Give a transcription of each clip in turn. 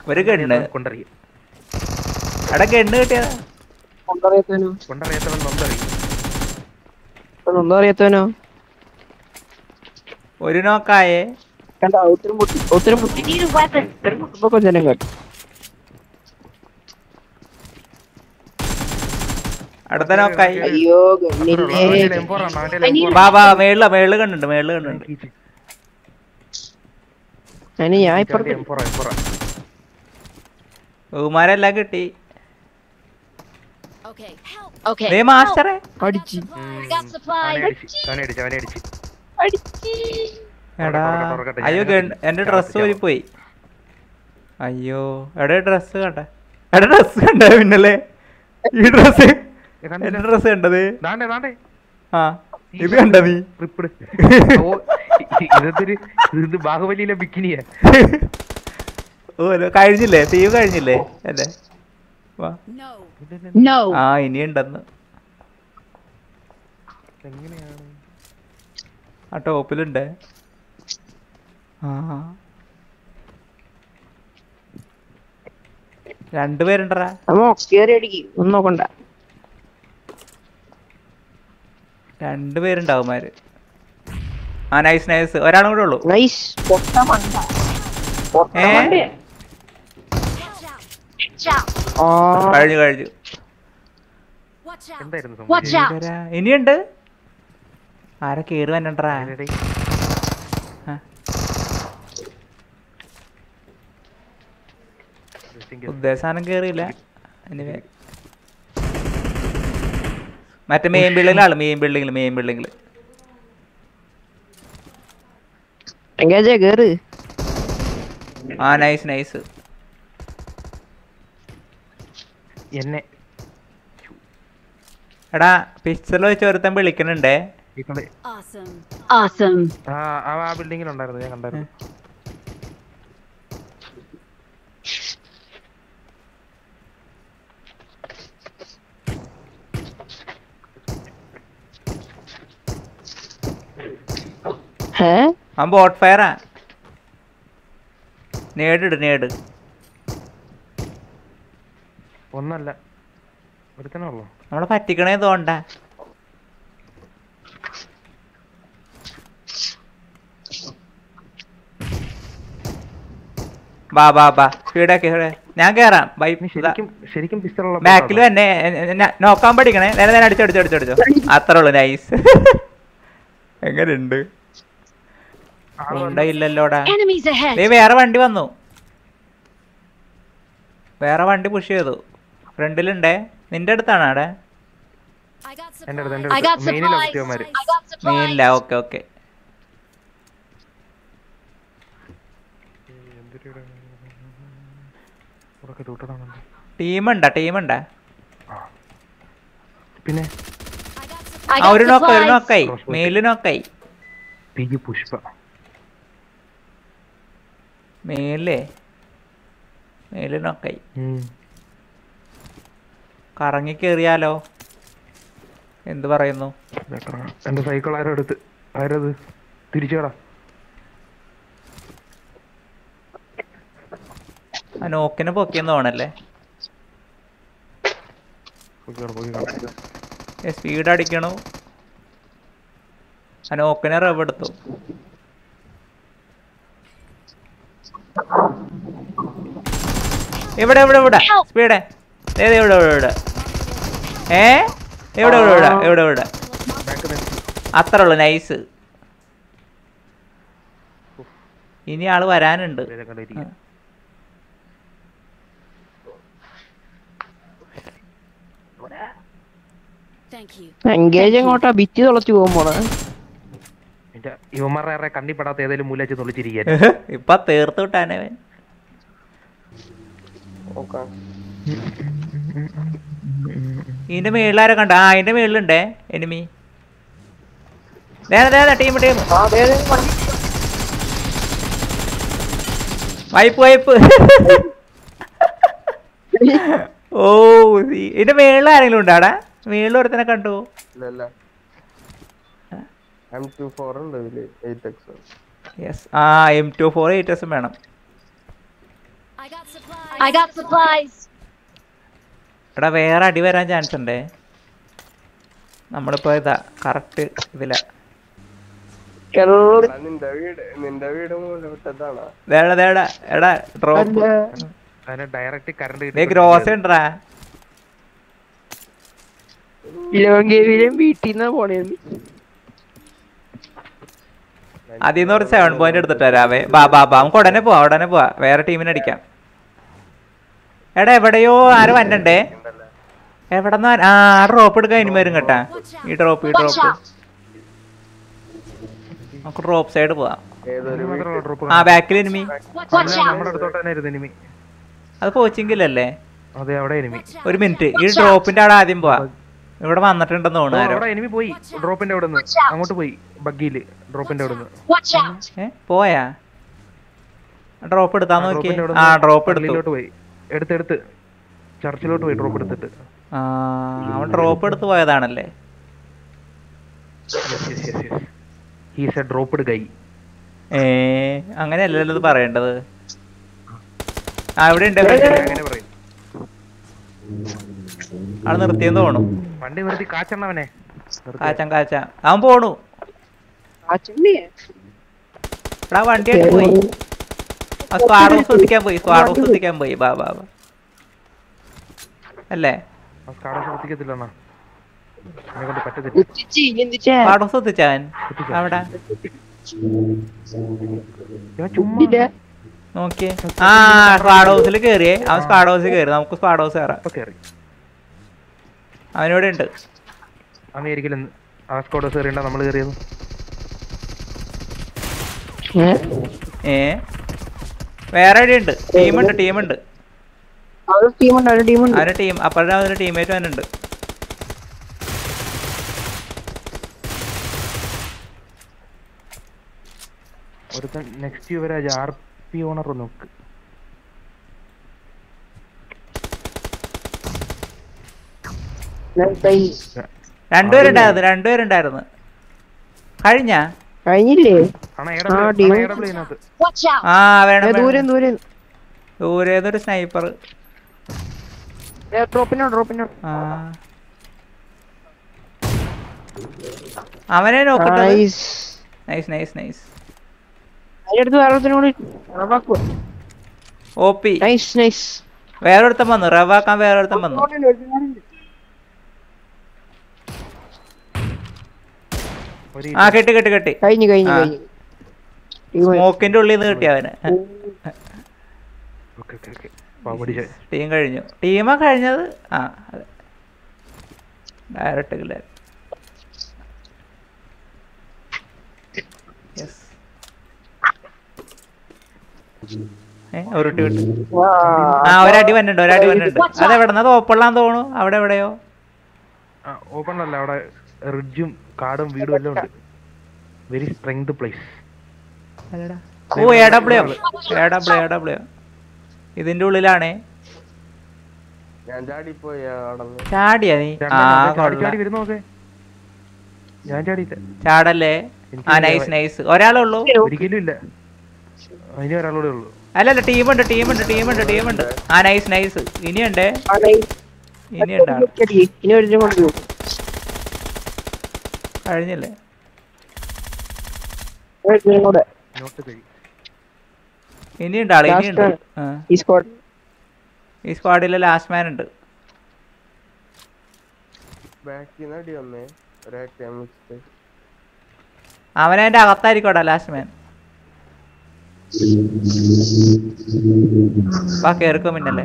ഒരു ഗണ്ണ് കൊണ്ടറിയും എടാ ഗണ്ണ് കിട്ടിയതാ കൊണ്ടറിയാത്തവനോ കൊണ്ടറിയാത്തവൻ നൊന്തറിയും ഒന്നും അറിയാത്തവനോ ഒരു നോക്കായേ കണ്ട ഒത്തിരി പൊട്ടി ഒത്തിരി പൊട്ടി Need a weapon. ഇപ്പൊ കൊഞ്ചനം കേട്ടു അടുത്ത നോക്കായി അയ്യോ ഗണ്ണില്ലേ വാ വാ മേളില മേളില് കണ്ടുണ്ട് മേളില് കണ്ടുണ്ട് അതിന് ഞാൻ ഇപ്പുറത്ത് ബഹുമാരെല്ലാം കിട്ടി Okay. Help. Okay. ദേ മാസ്റ്ററെ അടിച്ച് Got supplies. അവനെ അടിച്ച് അവനെ അടിച്ച് അവനെ അടിച്ച് അടിച്ച് എടാ തുറക്കട്ടെ, തുറക്കട്ടെ. അയ്യോ ഞാനിത് ഗൺ എന്റെ ചാവട്ടെ, ഡ്രസ് ചാവട്ടെ. ഊരിപ്പോയി അയ്യോ എടാ ഡ്രസ് കണ്ട എടാ ഡ്രസ് കണ്ട പിന്നല്ലേ ഈ ഡ്രസ് ഏ, കണ്ടില്ല. എന്റെ ഡ്രസ് കണ്ടത് ദാണ്ടേ ദാണ്ടേ ആ ഇത് കണ്ട നീ റിപ്പിട് ഓ ഇ- ഇതൊരു ഇത് ബാഹുബലിയിലെ ബിക്കിനിയാ ഓ ഇത് കഴിഞ്ഞില്ലേ തീവ് കഴിഞ്ഞില്ലേ അല്ലേ വാ No. No. ആ ഇനിയുണ്ടെന്ന് എങ്ങനെയാണ് ആ ടോപ്പിലുണ്ട് ആ രണ്ടുപേരുണ്ടറാ നമ്മ കേറി അടിക്ക് ഒന്നും നോക്കണ്ട രണ്ടുപേരുണ്ടാവുമാര് ആ നൈസ് നൈസ് ഒരാളും കൂടെ ഉള്ളൂ നൈസ് പൊട്ട മണ്ട പൊട്ട ഏ? മണ്ടയാ. Watch out. ആ കഴിഞ്ഞു കഴിഞ്ഞു Watch out. എന്തായിരുന്നു Watch out. ഇവരാ- ഇനിയുണ്ട് ആരെ കേറി വന്നണ്ടാ സംഭവം? ഉദ്ദേശാനം കേറിയില്ല Anyway. മറ്റേ മെയിൻ ബിൽഡിങ്ങിലാണ് മെയിൻ ബിൽഡിങ്ങിൽ മെയിൻ ബിൽഡിങ്ങിൽ എങ്കേജേ കേറ് ആ നൈസ് നൈസ് എന്നെ എടാ പിക്ചറിൽ വെച്ച് ഒരുത്തൻ വിളിക്കണുണ്ടേ ഈ കളി Awesome. Awesome. ആ ആ ആ ബിൽഡിങ്ങിലുണ്ടായിരുന്നു ഞാൻ കണ്ടായിരുന്നു ഏ ആ ബോട്ട് ഫയറാ നേടിട് നേട് ഒന്നല്ല ഒരുത്തനേ ഉള്ളൂ നമ്മളെ പറ്റിക്കണേ തോണ്ട ബാ ബാ ബാ സ്പീഡാക്കി ഞാൻ കേറാം ബൈ നീ ശരിക്കും ശരിക്കും പിസ്റ്റളുള്ള ബാക്കിൽ തന്നെ എ- എ- ഞാൻ നോക്കാൻ പഠിക്കണേ നേരെ നേരെ അടിച്ചു അടിച്ചു അടിച്ചു അടിച്ചോ അത്രേ ഉള്ളു നൈസ് എങ്ങനെയുണ്ട് ഇവിടെ ഇല്ലല്ലോടാ Enemies ahead. ദേ വേറെ വണ്ടി വന്നു വേറെ വണ്ടി പുഷ് ചെയ്തു ഫ്രണ്ടിലുണ്ടേ നിന്റെ അടുത്താണ് അവിടെ I got എന്റെ അടുത്ത് supplies. എന്റെ I got അടുത്ത് മെയിനിലെ supplies. കുത്തിയവന്മാര് I got supplies. നീല്ല ഓക്കെ ഓക്കെ ഉറക്കെ തൂട്ടതാണല്ലോ ടീമുണ്ടാ ടീമുണ്ടാ പിന്നെ I ആ got ഒരു നോക്ക ഒരു supplies. നോക്കായി Cross bolt. മേല് നോക്കായി പി ജി പുഷ്പ മേലേ മേല് നോക്കായി ഉം. കറങ്ങി കേറിയാലോ എന്ത് പറയുന്നു Better ആണ്. എന്റെ സൈക്കിൾ ആരോ എടുത്ത് ആരത് തിരിച്ചുകടാ ആ നോക്കിനെ പൊക്കിയെന്ന് തോന്നല്ലേ സ്പീഡ് അടിക്കണു ആ നോക്കിനെ റവ് എടുത്തു ഇവിടെ ഇവിടെ ഇവിടെ സ്പീഡേ ഏത് ഇവിടെ ഇവിടെ ഇവിടെ ഏ എവിടെ ഇവിടെ ഇവിടെ എവിടെ ഇവിടെ അത്ര ഉള്ളു നൈസ് ഇനി ആള് വരാനുണ്ട് ആ. Thank you. എങ്കേജ് എങ്ങോട്ടാ ബിറ്റ് തുളച്ചു പോകുമ്പോണ് ഇവന്മാരുടെ കണ്ണിപ്പെടാത്ത ഏതെങ്കിലും മൂലച്ച് തൊളിച്ചിരിക്കാൻ ഇപ്പൊ തീർത്ത് വിട്ടാനേ അവൻ. ഇതിന്റെ മേളിലാരെ കണ്ട ആ അതിന്റെ മേളിലുണ്ടേ enemy team team wipe wipe ഓ ഈ- ഇതിന്റെ മേളിൽ ആരെങ്കിലും ഉണ്ടാടാ മേളിൽ ഒരുത്തനെ കണ്ടു ഇല്ലല്ല എം ടു ഫോർ ഉണ്ട് ഇതില് എയ്റ്റ് എക്സ് യെസ് ആ എം ടു ഫോർ എയ്റ്റ് എസും വേണം I got supplies. I got supplies. എടാ വേറെ അടി വരാൻ ചാൻസ് ഉണ്ടേ നമ്മളിപ്പോ ഇതാ കറക്റ്റ് ഇതിലാ കേറ്. നിന്റെ വീട് നിന്റെ വീട് മൂലവിട്ടതാണ് ദേടാ ദേടാ എടാ ഡ്രോപ്പ് അതിനെ ഡയറക്റ്റ് കറണ്ട് ദേ ഗ്രോസ് ഉണ്ടടാ ലോകേവിലും വീട്ടിൽ നിന്ന് പോണേന്ന് അതിന്ന് ഒരു സെവൻ പോയിന്റ് എടുത്തിട്ട് വരാവേ ബാ ബാ ബാ നമുക്ക് ഉടനെ പോവാ ഉടനെ പോവാ വേറെ ടീമിനെ അടിക്കാം എടാ എവിടെയോ ആരും വന്നണ്ടേ എവിടെന്നാ ആ ഡ്രോപ്പ് എടുക്കാൻ ഇനി വരും കേട്ടാ ഈ ഡ്രോപ്പ് ഈ Watch ഡ്രോപ്പ് out. നമുക്ക് ഡ്രോപ്പ് സൈഡ് പോവാം ഏതൊരു ഡ്രോപ്പ് ആ ബാക്കിൽ എനിമി Watch out. നമ്മുടെ അടുത്തോട്ട് തന്നെ ഇരുന്ന് എനിമി അത് കോച്ചിങ്ങിലല്ലേ അതെ അവിടെ എനിമി ഒരു മിനിറ്റ് ഈ ഡ്രോപ്പിന്റെ അവിടെ ആദ്യം പോവാ ഇവിടെ വന്നിട്ടുണ്ടെന്ന് തോന്നുന്നു ആരോ അവിടെ എനിമി പോയി ഡ്രോപ്പിന്റെ അവിടെ നിന്ന് അങ്ങോട്ട് പോയി ബഗ്ഗിയില് ഡ്രോപ്പിന്റെ അവിടെ നിന്ന് Watch out. ഏ പോയാ ഡ്രോപ്പ് എടുത്താ നോക്കി ഡ്രോപ്പിന്റെ അവിടെ ആ ഡ്രോപ്പ് എടുത്തു പള്ളിയിലോട്ട് പോയി എടുത്തെടുത്ത് ചർച്ചിലോട്ട് പോയി ഡ്രോപ്പ് എടുത്തിട്ട് ആ അവൻ ഡ്രോപ്പ് എടുത്ത് പോയതാണല്ലേ ഹീസ് എ ഡ്രോപ്പ്ഡ് ഗൈ ഏ അങ്ങനെയല്ലല്ലോ ഇത് പറയേണ്ടത് ആ ഇവിടെ ഉണ്ട് അങ്ങനെ പറയും ആള് നിർത്തിയെന്ന് തോന്നുന്നു വണ്ടി നിർത്തി കാച്ചണ്ണവനെ കാച്ചാൻ കാച്ച അവൻ പോണു ആ ചെള്ളിയെ എടാ വണ്ടി ആയിട്ട് പോയി ആ സ്ക്വാഡ് ഹൗസ് എത്തിക്കാൻ പോയി സ്ക്വാഡ് ഹൗസ് എത്തിക്കാൻ പോയി ബാ ബാ ബാ അല്ലേ കാട ശ്രദ്ധിക്കത്തില്ല അണ്ണാ എന്നെ കൊണ്ട് പറ്റത്തില്ല കുത്തിച്ച് ഇനി എന്തിച്ചാ സ്ക്വാഡ് ഹൗസ് എത്തിച്ചാൻ അവിടെ ഞാൻ ചുമ്മാ ഇല്ല നോക്കിയേ ആ സ്ക്വാഡ് ഹൗസിൽ കയറിയേ അവൻ സ്ക്വാഡ് ഹൗസിൽ കയറി നമുക്ക് സ്ക്വാഡ് ഹൗസ് കയറാം ഇപ്പൊ കയറി അവനിവിടെ ഉണ്ട് അമേരിക്കയിൽ ആ സ്കോഡ് കയറിയണ്ട നമ്മൾ കയറിയത് ഏ? ഏ വേറെ എവിടെ ഉണ്ട് ടീമുണ്ട് ടീമുണ്ട് അവരുടെ ടീമുണ്ട് അവരുടെ ടീമുണ്ട് അവന്റെ ടീം അപ്പോഴും അവന്റെ ടീമേറ്റ് അവനുണ്ട് ഒരുത്തൻ next Yuvraj R P owner നോക്ക് രണ്ടുപേരുണ്ടായിരുന്നു രണ്ടുപേരുണ്ടായിരുന്നു കഴിഞ്ഞ കഴിഞ്ഞില്ലേ അണ്ണാ ആ, എ team. ഡബ്ല്യൂ ഇതിനകത്ത് Watch out. ആ വേണം ഏ, വേണം. ദൂരം ദൂരം ദൂരേന്നൊരു സ്നൈപ്പർ ഡ്രോപ്പിനോ ഡ്രോപ്പിനോ ആ അവനെ നോക്കട്ടെ നൈസ് നൈസ് നൈസ് നൈസ് അതിനടുത്ത് വേറെ ഒരുത്തനും കൂടി ഒ പി നൈസ് നൈസ് വേറൊരുത്തൻ വന്നു റവാക്കാൻ വേറൊരുത്തൻ വന്നു ഒരു ആ കെട്ടി കെട്ടി കെട്ടി കഴിഞ്ഞു കഴിഞ്ഞു ആ. കഴിഞ്ഞു ടീം സ്മോക്കിന്റെ ഉള്ളിൽ നിന്ന് കിട്ടി അവന് ഓക്കെ ഓക്കെ ഓക്കെ പാവടിച്ച ടീം കഴിഞ്ഞു ടീമാ കഴിഞ്ഞത് ആ അതെ ഡയറക്റ്റ് കില്ല യെസ് ഏ ഒരു ടീം വിട്ടു ആ ഒരടി വന്നിട്ടുണ്ട് ഒരടി വന്നിട്ടുണ്ട് അതെവിടെ അത് ഓപ്പണിലാന്ന് തോന്നുന്നു അവിടെ എവിടെയോ ആ ഓപ്പൺ അല്ല അവിടെ റിഡ്ജും കാടും വീടും എല്ലാം ഉണ്ട് വെരി സ്ട്രെങ്ത് പ്ലേസ് അല്ലടാ ഓ A W A W A W ഇതിന്റെ ഉള്ളിലാണേ ഞാൻ ചാടിപ്പോയി അവിടെ ചാടിയാ നീ ആ ചാടി ചാടി കൊള്ളാം വരുന്നു നോക്കെ ഞാൻ ചാടിയില്ല ചാടല്ലേ ആ നൈസ് നൈസ് ഒരാളേ ഉള്ളൂ ഒരിക്കലും ഇല്ല അതിന് ഒരാളൂടെ ഉള്ളൂ അല്ലല്ല ടീമുണ്ട് ടീമുണ്ട് ടീമുണ്ട് ടീമുണ്ട് ആ നൈസ് നൈസ് ഇനിയുണ്ടേ ഇനിയുണ്ട് ആള്. ഇനി ഒരു കൊണ്ട് പോകും കഴിഞ്ഞില്ലേ കൂടെ നോട്ട് കഴി ഇനിയുണ്ട് ആള് Last ഇനിയുണ്ട് ആണ്. ആ. ഈ സ്ക്വാഡ് ഈ സ്ക്വാഡിലെ ലാസ്റ്റ് മാൻ ഉണ്ട് ബാക്കിൽ നിന്ന് അടി വന്നേ ഒരാക്കാൻ വെച്ചിട്ട് അവൻ അതിന്റെ അകത്തായിരിക്കോടാ ലാസ്റ്റ് മാൻ വാ കേറിക്കോ പിന്നല്ലേ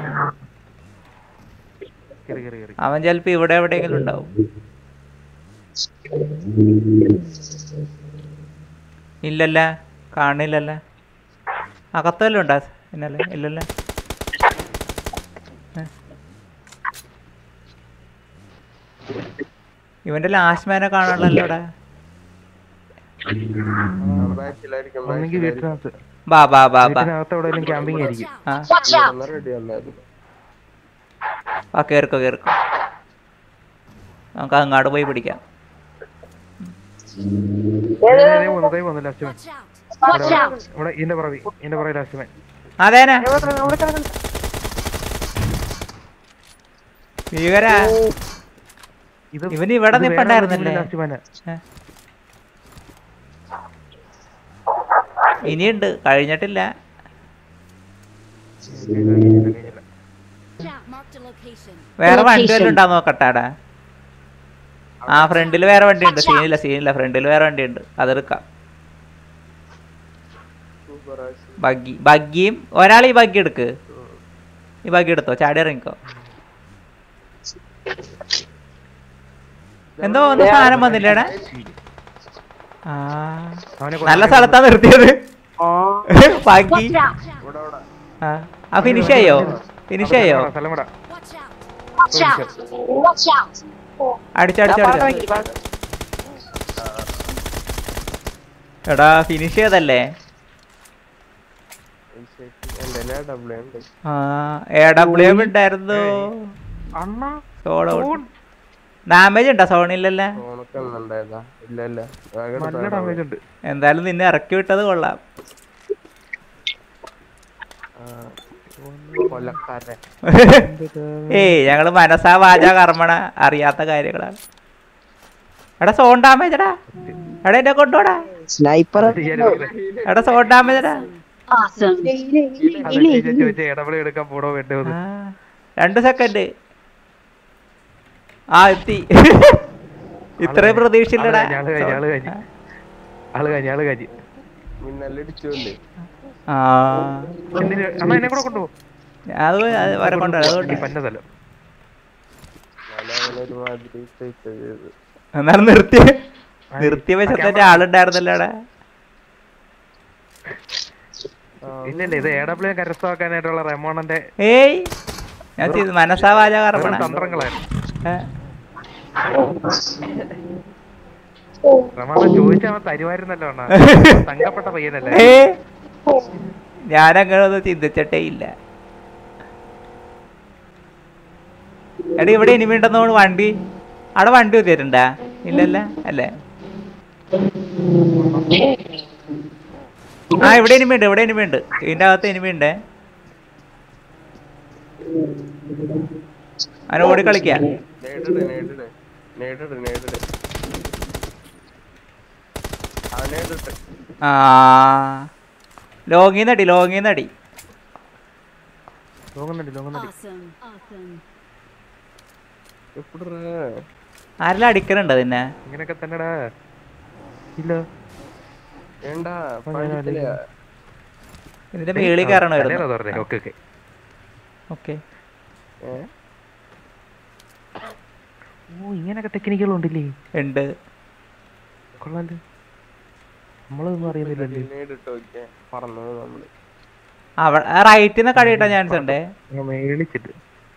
കയറി കയറി കയറി അവൻ ചിലപ്പോ ഇവിടെ എവിടെയെങ്കിലും ഉണ്ടാവും ഇല്ലല്ല കാണില്ലല്ല അകത്തല്ലോ ഉണ്ടാ പിന്നല്ലേ ഇല്ലല്ല ഏ. ഇവന്റെ ലാസ്റ്റ് മാനെ കാണാനല്ലോ ഇവിടെ ബാക്കിലായിരിക്കും ഒന്നെങ്കിൽ വീട്ടിനകത്ത് ബാ ബാ ബാ ബാ വീട്ടിനകത്ത് എവിടെയെങ്കിലും ക്യാമ്പിംഗ് ആയിരിക്കും ആ Watch out. റെഡി വന്നായിരുന്നു ആ കേറിക്കോ കേറിക്കോ നമുക്ക് അങ്ങാട് പോയി പിടിക്കാം ദേ, ദേ, ദേ വന്നു, ദേ വന്നു last man Watch out. Watch out. ഇവിടെ ഇതിന്റെ പറവി ഇതിന്റെ പറവി ലാസ്റ്റ് മാൻ അതേനാ ഭീകരാ ഇത് ഇവന് ഇവിടെ ഇത് വേറെ നിപ്പുണ്ടായിരുന്നല്ലേ? ഒരു last man ആ. ഏ. ഇനിയുണ്ട് കഴിഞ്ഞിട്ടില്ല കഴിഞ്ഞില്ല. Marked a location. വേറെ വണ്ടി വല്ലതും ഉണ്ടാ നോക്കട്ടാടാ ആ ഫ്രണ്ടിൽ വേറെ വണ്ടി ഉണ്ട് സീനില്ല സീനില്ല ഫ്രണ്ടിൽ വേറെ വണ്ടി ഉണ്ട് അതെടുക്കാം സൂപ്പർ ആശി ബഗ്ഗി ബഗ്ഗിയും ഒരാൾ ഈ ബഗ്ഗി എടുക്ക് ഈ ബഗ്ഗി എടുത്തോ ചാടി ഇറങ്ങിക്കോ എന്തോ ഒന്ന് സാധനം വന്നില്ലേടാ ആ അവനെ നല്ല കൊല്ലാൻ സ്ഥലത്താ നിർത്തിയത് ആ ബഗ്ഗി ഇവിടെ ഇവിടെ ആ ആ ഫിനിഷ് ചെയ്യോ ഫിനിഷ് ചെയ്യോ സ്ഥലം വിടാം. Watch out. അടിച്ചടിച്ചടിച്ച എടാ ഫിനിഷ് ചെയ്തല്ലേ എന്റെ എല്ലാ ഡബിൾ ഉണ്ട് ആ എ ഡബ്ല്യു എം ഉണ്ടായിരുന്നു അണ്ണാ സോളോ ഡാമേജ് ഉണ്ടോ സോണില്ലല്ലേ ഫോണൊക്കെ ഉണ്ടായതാ ഇല്ല ഇല്ല വേഗം നല്ല എടുത്തോ. ഡാമേജ് ഉണ്ട് എന്തായാലും നിന്നെ ഇറക്കി വിട്ടത് കൊള്ളാം ആ, കൊല്ലക്കാരൻ ഏയ് ഞങ്ങള് മനസ്സാ വാച കർമ്മണ അറിയാത്ത കാര്യങ്ങളാണ് എടാ സോൺ ഡാമേജ് എടാ എടാ എന്നെ കൊണ്ടോടാ സ്നൈപ്പർ അത് ചെയ്യാൻ വെറുതെ. എടാ സോൺ ഡാമേജ് എടാ Awesome. അതെ, ഞാൻ ചോദിച്ചേ, ഇടപെടൽ എടുക്കാൻ പോടോ വേണ്ടോ എന്ന്. ആ, രണ്ട് സെക്കൻഡ് ആ എത്തി ഇത്രയും പ്രതീക്ഷയില്ലടാ ആള് കഴിഞ്ഞ്, ആള് കഴിഞ്ഞ്. ആള് കഴിഞ്ഞ് ആള് കഴിഞ്ഞ് മിന്നലടിച്ചല്ലേ ആ എന്തിന് അണ്ണാ എന്നെ കൂടെ കൊണ്ടുപോ അത് അത് വരെ കൊണ്ടുവരാം അതുകൊണ്ട് ഈ പന്ന സ്ഥലം നല്ല അവനൊരുമാതിരി straight ചെയ്ത് എന്നാലും നിർത്തി നിർത്തിയ വശത്തെ ആളുണ്ടായിരുന്നല്ലോടാ ഇല്ല ഇല്ല ഇത് എ ഡബ്ല്യു കരസ്ഥമാക്കാനായിട്ടുള്ള റെമോണന്റെ ഏയ് ഞാൻ ചെയ്തു മനസ്സാ വാച വെറും കർമ്മണ തന്ത്രങ്ങളായിരുന്നു ഏ, റെമോണൻ ചോദിച്ചാൽ അവൻ തരുമായിരുന്നല്ലോ അണ്ണാ തങ്കപ്പെട്ട പയ്യനല്ലേ ഏ ഞാനങ്ങനെ ഒന്നും ചിന്തിച്ചിട്ടേ ഇല്ല എടാ ഇവിടെ ഇനി വീണ്ടെന്നോട് വണ്ടി അവിടെ വണ്ടി കുത്തിയിട്ടുണ്ടാ ഇല്ലല്ല അല്ലേ ആ ഇവിടെ ഇനിമയുണ്ട് ഇവിടെ ഇനിമയുണ്ട് ഇതിന്റെ അകത്ത് ഇനിമയുണ്ട് അവനെ ഓടി കളിക്കാം നേടിട് നേടിട് നേടിട് നേടിട് അവനേടിട്ട് ആ ലോങ്ങിന്നടി ലോങ്ങിന്നടി ലോങ്ങുന്നുണ്ട് ലോങ്ങുന്നുണ്ട് Awesome. Awesome. എപ്പിടറ ആരെല്ലാം അടിക്കലുണ്ട് അതിനെ ഇങ്ങനെയൊക്കെ തന്നെടാ ഇല്ല വേണ്ട ഞാൻ പഠിക്കില്ല ഇതിന്റെ മേളിൽ കയറണമായിരുന്നു ഓക്കെ ഓക്കെ ഓക്കെ ഏ ഓ ഇങ്ങനെയൊക്കെ ടെക്നിക്കുകളുണ്ടല്ലേ ഉണ്ട് കൊള്ളാല് നമ്മളൊന്നും അറിയുന്നില്ലല്ലേ നേടിട്ട് നോക്കിയേ പറഞ്ഞു നമ്മള് അവിടെ റൈറ്റിൽ നിന്ന് കളി കിട്ടാൻ ചാൻസ് ഉണ്ട് ഞാൻ മേളിച്ചിട്ട്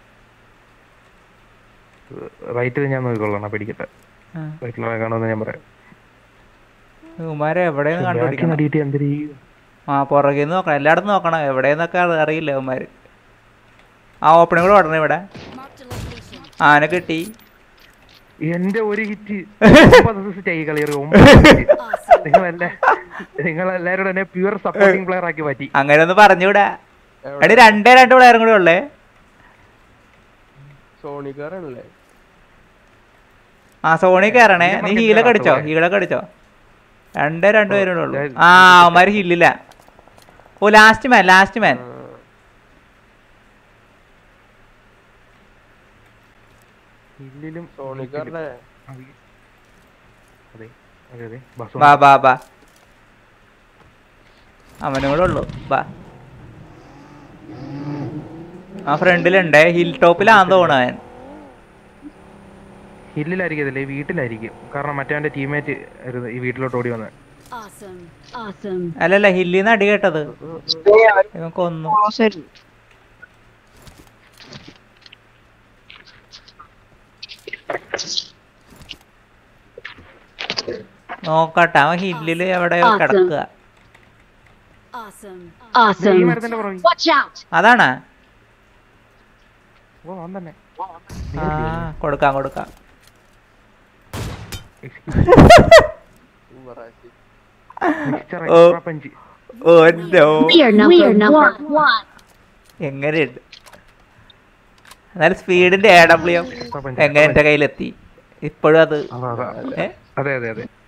റൈറ്റിൽ ഞാൻ നോക്കിക്കൊള്ളണം പിടിക്കട്ടെ റൈറ്റിൽ കാണുമെന്ന് ഞാൻ പറയാം ഇവന്മാരെ എവിടെയെന്ന് കണ്ടുപിടിക്കണം നടിയിട്ട് എന്തൊരു ആ പുറകിൽ നിന്ന് നോക്കണം എല്ലായിടത്തും നോക്കണം എവിടെയെന്നൊക്കെ അത് അറിയില്ല ഇവന്മാര് ആ ഓപ്പണിംഗ് കൂടെ ഓടണം ഇവിടെ Marked a location. ആന കിട്ടി എന്റെ ഒരു ഹിറ്റ് ഈ കളി നിങ്ങളെല്ലാ നിങ്ങളെല്ലാരും എന്നെ പ്യുവർ സപ്പോർട്ടിംഗ് പ്ലെയർ ആക്കി മാറ്റി അങ്ങനെ ഒന്ന് പറഞ്ഞൂടാ എടി രണ്ടേ രണ്ട് പ്ലെയറും കൂടെ ഉള്ളേ സോണിക്കാരനല്ലേ ആ സോണി കയറണേ നീ ഇതിനെ ഹീലൊക്കെ പറഞ്ഞിട്ട് അടിച്ചോ ഹീലൊക്കെ അടിച്ചോ രണ്ടേ രണ്ട് പേരും കൂടെ ഉള്ളൂ ആ അവന്മാര് ഹില്ലില്ല ഓ ലാസ്റ്റ് മാൻ ലാസ്റ്റ് മാൻ ഹില്ലിലും സോണിക്കാരനെ അതെ അതെ അതെ ബസ് ബാ ബാ ബാ അവനും കൂടെ ഉള്ളു ബാ ആ ഫ്രണ്ടിലുണ്ടേ ഹിൽ ടോപ്പിലാന്ന് തോന്നുന്നു അവൻ ഹില്ലിലായിരിക്കും ഈ വീട്ടിലായിരിക്കും കാരണം മറ്റവന്റെ ടീമേറ്റ് ഈ വീട്ടിലോട്ട് ഓടി വന്നത് Awesome. Awesome. അല്ലല്ല ഹില്ലിന്ന് അടി കേട്ടത് ഇവൻ കൊന്നു ക്ലോസ് ആയിരുന്നു നോക്കട്ടെ അവൻ ഹില്ലില് എവിടെയോ Awesome. കിടക്കുക Awesome. ഈ Awesome. മരത്തിന്റെ പുറകിൽ Watch out. അതാണ് ഓ അവൻ തന്നെ ആ കൊടുക്കാം കൊടുക്കാം സൂപ്പറാശി മിക്സ്ചർ ഓ. പഞ്ച് ഓ no We are number, one. എങ്ങനെയുണ്ട് എന്നാലും സ്പീഡിന്റെ എ ഡബ്ല്യു എങ്ങനെ എന്റെ കയ്യിലെത്തി ഇപ്പോഴും അത് അതാ, അതാ. ഏ? അതെ അതെ അതെ